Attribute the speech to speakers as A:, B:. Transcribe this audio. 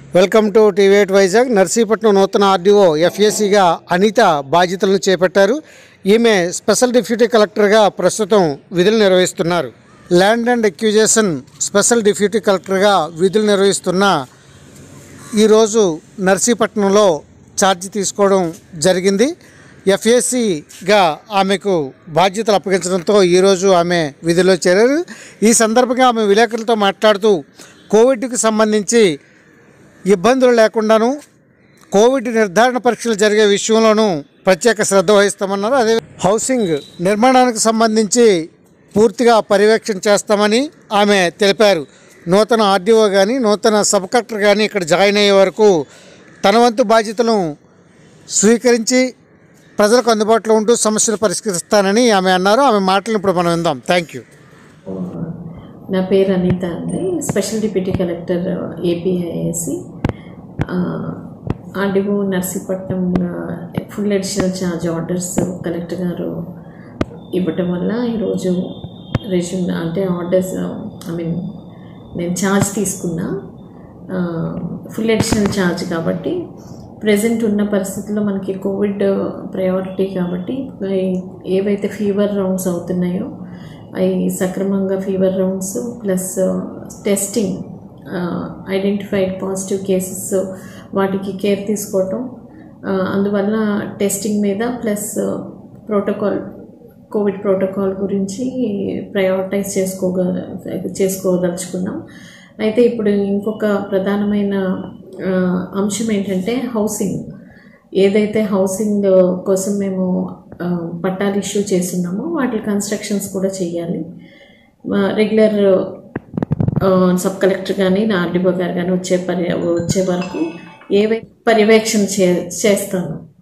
A: welcome to TV eight Vizag Narsipatnam నూతన RDO ఎఫ్ఏసీగా Anitha బాధ్యతలను చేపట్టారు ఈమె స్పెషల్ డిప్యూటీ కలెక్టర్గా ప్రస్తుతం విధులు నిర్వహిస్తున్నారు land and acquisition special deputy కలెక్టర్గా విధులు నిర్వహిస్తున్న ఈరోజు నర్సీపట్నంలో ఛార్జ్ తీసుకోవడం జరిగింది ఎఫ్ఏసీగా ఆమెకు బాధ్యతలు అప్పగించడంతో ఈరోజు ఆమె విధిలో చేరారు ఈ సందర్భంగా ఆమె విలేకరులతో మాట్లాడుతూ కోవిడ్కి సంబంధించి ఇబ్బందులు లేకుండాను కోవిడ్ నిర్ధారణ పరీక్షలు జరిగే విషయంలోనూ ప్రత్యేక శ్రద్ధ వహిస్తామన్నారు అదే హౌసింగ్ నిర్మాణానికి సంబంధించి పూర్తిగా పర్యవేక్షణ చేస్తామని ఆమె తెలిపారు నూతన ఆర్డీఓ కానీ నూతన సబ్ కలెక్టర్ కానీ ఇక్కడ జాయిన్ అయ్యే వరకు తన వంతు బాధ్యతలను స్వీకరించి ప్రజలకు అందుబాటులో ఉంటూ సమస్యలు పరిష్కరిస్తానని ఆమె అన్నారు ఆమె మాటలను ఇప్పుడు మనం విందాం థ్యాంక్ యూ
B: నా పేరు అనిత అండి special deputy collector APIAC RDO Narsipatnam full additional charge orders collector garu ఇవ్వటం వల్ల ఈరోజు రెజ్యూమ్ అంటే ఆర్డర్స్ ఐ మీన్ నేను ఛార్జ్ తీసుకున్నా ఫుల్ అడిషనల్ ఛార్జ్ కాబట్టి ప్రజెంట్ ఉన్న పరిస్థితుల్లో మనకి కోవిడ్ ప్రయారిటీ కాబట్టి ఈ- ఏవైతే ఫీవర్ రౌండ్స్ అవుతున్నాయో అవి సక్రమంగా fever rounds plus testing identified positive cases వాటికి కేర్ తీసుకోవటం ఆ, అందువల్ల టెస్టింగ్ మీద ప్లస్ ప్రోటోకాల్ కోవిడ్ ప్రోటోకాల్ గురించి ప్రయారిటైజ్ చేసుకోగ చేసుకోదలుచుకున్నాం అయితే ఇప్పుడు ఇంకొక ప్రధానమైన ఆ, అంశం ఏంటంటే హౌసింగ్ ఏదైతే హౌసింగ్ కోసం మేము ఆ, పట్టాలు ఇష్యూ చేస్తున్నామో వాటి కన్స్ట్రక్షన్స్ కూడా చేయాలి రెగ్యులర్ సబ్ కలెక్టర్ కానీ నా ఆర్డీఓ గారు కానీ వచ్చే పర్య వచ్చే వరకు ఏవై పర్యవేక్షణ చే చేస్తాను